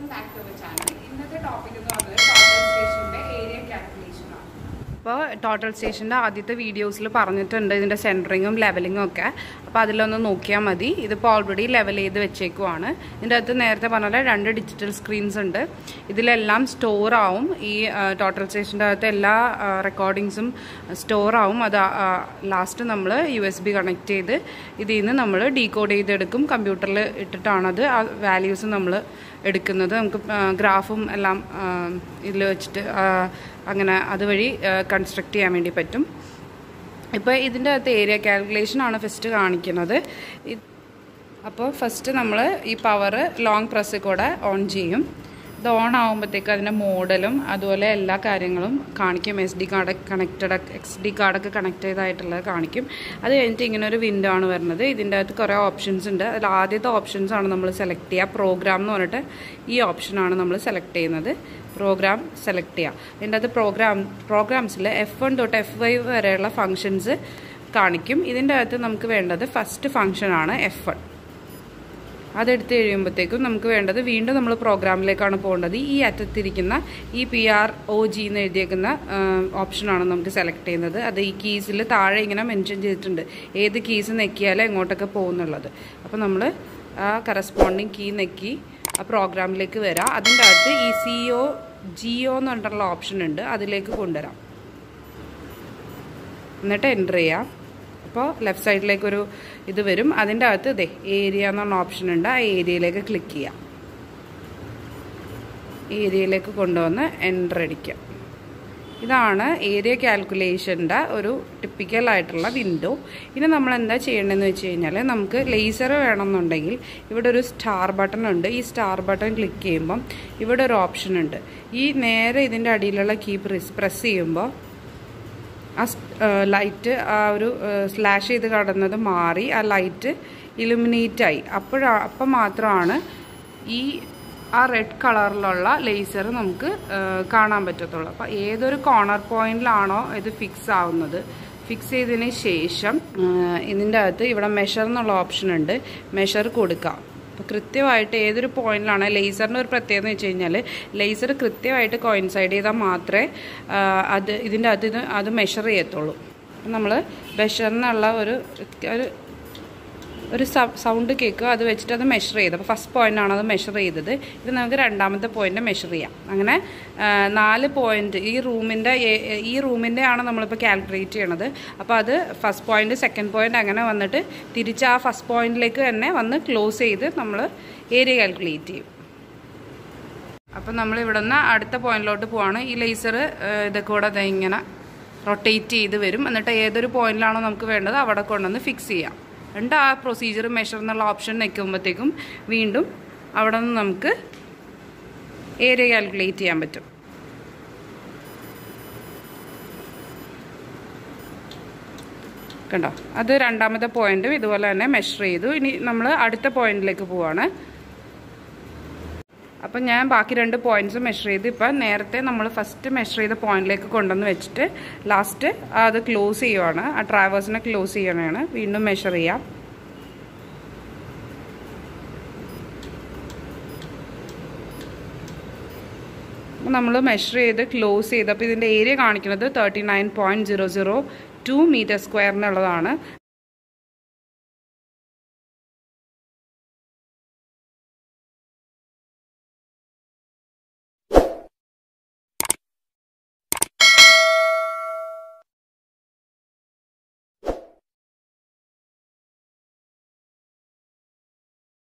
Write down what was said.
back to channel ഇന്നത്തെ topic എന്ന് പറഞ്ഞത് ടോട്ടൽ സ്റ്റേഷന്റെ ഏരിയ കാൽക്കുലേഷൻ ആണ് അപ്പോൾ ടോട്ടൽ സ്റ്റേഷൻ്റെ ആദ്യത്തെ വീഡിയോസിൽ പറഞ്ഞിട്ടുണ്ട് ഇതിൻ്റെ സെൻറ്ററിങ്ങും ലെവലിങ്ങും ഒക്കെ അപ്പോൾ അതിലൊന്ന് നോക്കിയാൽ മതി ഇതിപ്പോൾ ഓൾറെഡി ലെവൽ ചെയ്ത് വെച്ചേക്കുവാണ് ഇതിൻ്റെ അകത്ത് നേരത്തെ പറഞ്ഞ പോലെ രണ്ട് ഡിജിറ്റൽ സ്ക്രീൻസ് ഉണ്ട് ഇതിലെല്ലാം സ്റ്റോർ ആവും ഈ ടോട്ടൽ സ്റ്റേഷൻ്റെ അകത്ത് എല്ലാ റെക്കോർഡിങ്സും സ്റ്റോർ ആവും അത് ലാസ്റ്റ് നമ്മൾ യു എസ് ബി കണക്ട് ചെയ്ത് ഇതിൽ നിന്ന് നമ്മൾ ഡീകോഡ് ചെയ്തെടുക്കും കമ്പ്യൂട്ടറിൽ ഇട്ടിട്ടാണത് ആ വാല്യൂസ് നമ്മൾ എടുക്കുന്നത് നമുക്ക് ഗ്രാഫും എല്ലാം ഇതിൽ വെച്ചിട്ട് ആ, അങ്ങനെ അതുവഴി കൺസ്ട്രക്ട് ചെയ്യാൻ വേണ്ടി പറ്റും ഇപ്പോൾ ഇതിൻ്റെ അകത്ത് ഏരിയ കാൽക്കുലേഷൻ ആണ് ഫസ്റ്റ് കാണിക്കുന്നത് ഇത് അപ്പോൾ ഫസ്റ്റ് നമ്മൾ ഈ പവർ ലോങ് പ്രസ്സിൽ കൂടെ ഓൺ ചെയ്യും ഇത് ഓൺ ആകുമ്പോഴത്തേക്ക് അതിൻ്റെ മോഡലും അതുപോലെ എല്ലാ കാര്യങ്ങളും കാണിക്കും S D card connected X D കാർഡൊക്കെ കണക്ട് ചെയ്തായിട്ടുള്ളത് കാണിക്കും അത് കഴിഞ്ഞിട്ട് ഇങ്ങനെ ഒരു വിൻഡോ ആണ് വരുന്നത് ഇതിൻ്റെ അകത്ത് കുറേ ഓപ്ഷൻസ് ഉണ്ട് അതിൽ ആദ്യത്തെ ഓപ്ഷൻസ് ആണ് നമ്മൾ സെലക്ട് ചെയ്യുക പ്രോഗ്രാം എന്ന് പറഞ്ഞിട്ട് ഈ ഓപ്ഷനാണ് നമ്മൾ സെലക്ട് ചെയ്യുന്നത് പ്രോഗ്രാം സെലക്ട് ചെയ്യുക ഇതിൻ്റെ അകത്ത് പ്രോഗ്രാം പ്രോഗ്രാംസിൽ എഫ് വൺ തൊട്ട് എഫ് ഫൈവ് വരെയുള്ള ഫങ്ഷൻസ് കാണിക്കും ഇതിൻ്റെ അകത്ത് നമുക്ക് വേണ്ടത് ഫസ്റ്റ് ഫങ്ഷനാണ് എഫ് വൺ അതെടുത്ത് കഴിയുമ്പോഴത്തേക്കും നമുക്ക് വേണ്ടത് വീണ്ടും നമ്മൾ പ്രോഗ്രാമിലേക്കാണ് പോകേണ്ടത് ഈ അറ്റത്തിരിക്കുന്ന ഈ പി ആർ ഒ ജി എന്ന് എഴുതിയേക്കുന്ന ഓപ്ഷനാണ് നമുക്ക് സെലക്ട് ചെയ്യുന്നത് അത് ഈ കീസിൽ താഴെ ഇങ്ങനെ മെൻഷൻ ചെയ്തിട്ടുണ്ട് ഏത് കീസ് നെക്കിയാലേ എങ്ങോട്ടൊക്കെ പോകുന്നുള്ളത് അപ്പോൾ നമ്മൾ ആ കറസ്പോണ്ടിങ് കീ നെക്കി ആ പ്രോഗ്രാമിലേക്ക് വരാം അതിൻ്റെ അകത്ത് ഈ സി ഒ ജി ഒ എന്ന് പറഞ്ഞിട്ടുള്ള ഓപ്ഷൻ ഉണ്ട് അതിലേക്ക് കൊണ്ടുവരാം എന്നിട്ട് എൻ്റർ ചെയ്യാം അപ്പോൾ ലെഫ്റ്റ് സൈഡിലേക്കൊരു ഇത് വരും അതിൻ്റെ അകത്ത് ഇതേ ഏരിയ എന്ന് പറഞ്ഞ ഓപ്ഷൻ ഉണ്ട് ആ ഏരിയയിലേക്ക് ക്ലിക്ക് ചെയ്യാം ഏരിയയിലേക്ക് കൊണ്ടുവന്ന് എൻ്റർ അടിക്കാം ഇതാണ് ഏരിയ കാൽക്കുലേഷൻ്റെ ഒരു ടിപ്പിക്കൽ ആയിട്ടുള്ള വിൻഡോ ഇനി നമ്മൾ എന്താ ചെയ്യേണ്ടതെന്ന് വെച്ച് കഴിഞ്ഞാൽ നമുക്ക് ലേസർ വേണമെന്നുണ്ടെങ്കിൽ ഇവിടെ ഒരു സ്റ്റാർ ബട്ടൺ ഉണ്ട് ഈ സ്റ്റാർ ബട്ടൺ ക്ലിക്ക് ചെയ്യുമ്പം ഇവിടെ ഒരു ഓപ്ഷൻ ഉണ്ട് ഈ നേരെ ഇതിൻ്റെ അടിയിലുള്ള കീ പ്രസ് പ്രസ് ചെയ്യുമ്പോൾ ആ ലൈറ്റ് ആ ഒരു സ്ലാഷ് ചെയ്ത് കടന്നത് മാറി ആ ലൈറ്റ് ഇലുമിനേറ്റ് ആയി അപ്പോഴാ അപ്പം മാത്രമാണ് ഈ ആ റെഡ് കളറിലുള്ള ലേസർ നമുക്ക് ആ, കാണാൻ പറ്റത്തുള്ളൂ അപ്പോൾ ഏതൊരു കോർണർ പോയിന്റിലാണോ ഇത് ഫിക്സ് ആവുന്നത് ഫിക്സ് ചെയ്തതിന് ശേഷം ആ, ഇതിൻ്റെ അകത്ത് ഇവിടെ മെഷർ എന്നുള്ള ഓപ്ഷൻ ഉണ്ട് മെഷർ കൊടുക്കാം അപ്പോൾ കൃത്യമായിട്ട് ഏതൊരു പോയിന്റിലാണ് ലേസറിൻ്റെ ഒരു പ്രത്യേകത എന്ന് വെച്ച് കഴിഞ്ഞാൽ ലേസർ കൃത്യമായിട്ട് കോയിൻസൈഡ് ചെയ്താൽ മാത്രമേ ആ, അത് ഇതിൻ്റെ അകത്ത് ഇത് അത് മെഷർ ചെയ്യത്തുള്ളൂ നമ്മൾ മെഷറിനുള്ള ഒരു ഒരു ഒരു സൗണ്ട് കേൾക്കുക അത് വെച്ചിട്ട് അത് മെഷർ ചെയ്ത് അപ്പോൾ ഫസ്റ്റ് പോയിന്റ് ആണ് അത് മെഷർ ചെയ്തത് ഇത് നമുക്ക് രണ്ടാമത്തെ പോയിന്റ് മെഷർ ചെയ്യാം അങ്ങനെ ആ, നാല് പോയിന്റ് ഈ റൂമിൻ്റെ ഈ റൂമിൻ്റെ ആണ് നമ്മളിപ്പോൾ കാൽക്കുലേറ്റ് ചെയ്യണത് അപ്പോൾ അത് ഫസ്റ്റ് പോയിന്റ് സെക്കൻഡ് പോയിന്റ് അങ്ങനെ വന്നിട്ട് തിരിച്ച് ആ ഫസ്റ്റ് പോയിന്റിലേക്ക് തന്നെ വന്ന് ക്ലോസ് ചെയ്ത് നമ്മൾ ഏരിയ കാൽക്കുലേറ്റ് ചെയ്യും അപ്പം നമ്മൾ ഇവിടെ നിന്ന് അടുത്ത പോയിന്റിലോട്ട് പോവാണ് ഈ ലേസർ ഇതൊക്കെ കൂടെ ദേ ഇങ്ങനെ റൊട്ടേറ്റ് ചെയ്ത് വരും എന്നിട്ട് ഏതൊരു പോയിന്റിലാണോ നമുക്ക് വേണ്ടത് അവിടെ കൊണ്ടുവന്ന് ഫിക്സ് ചെയ്യാം എന്നിട്ട് ആ പ്രൊസീജിയർ മെഷർ എന്നുള്ള ഓപ്ഷൻ നിൽക്കുമ്പോഴത്തേക്കും വീണ്ടും അവിടെ നിന്ന് നമുക്ക് ഏരിയ കാൽക്കുലേറ്റ് ചെയ്യാൻ പറ്റും കണ്ടോ അത് രണ്ടാമത്തെ പോയിന്റും ഇതുപോലെ തന്നെ മെഷർ ചെയ്തു ഇനി നമ്മൾ അടുത്ത പോയിന്റിലേക്ക് പോവാണ് അപ്പം ഞാൻ ബാക്കി രണ്ട് പോയിന്റ്സ് മെഷർ ചെയ്ത് ഇപ്പം നേരത്തെ നമ്മൾ ഫസ്റ്റ് മെഷർ ചെയ്ത പോയിന്റിലേക്ക് കൊണ്ടുവന്ന് വെച്ചിട്ട് ലാസ്റ്റ് അത് ക്ലോസ് ചെയ്യുവാണ് ആ ട്രാവേഴ്സിനെ ക്ലോസ് ചെയ്യണതാണ് വീണ്ടും മെഷർ ചെയ്യാം നമ്മൾ മെഷർ ചെയ്ത് ക്ലോസ് ചെയ്ത് അപ്പോൾ ഇതിൻ്റെ ഏരിയ കാണിക്കുന്നത് thirty nine point zero zero two metre സ്ക്വയറിനുള്ളതാണ്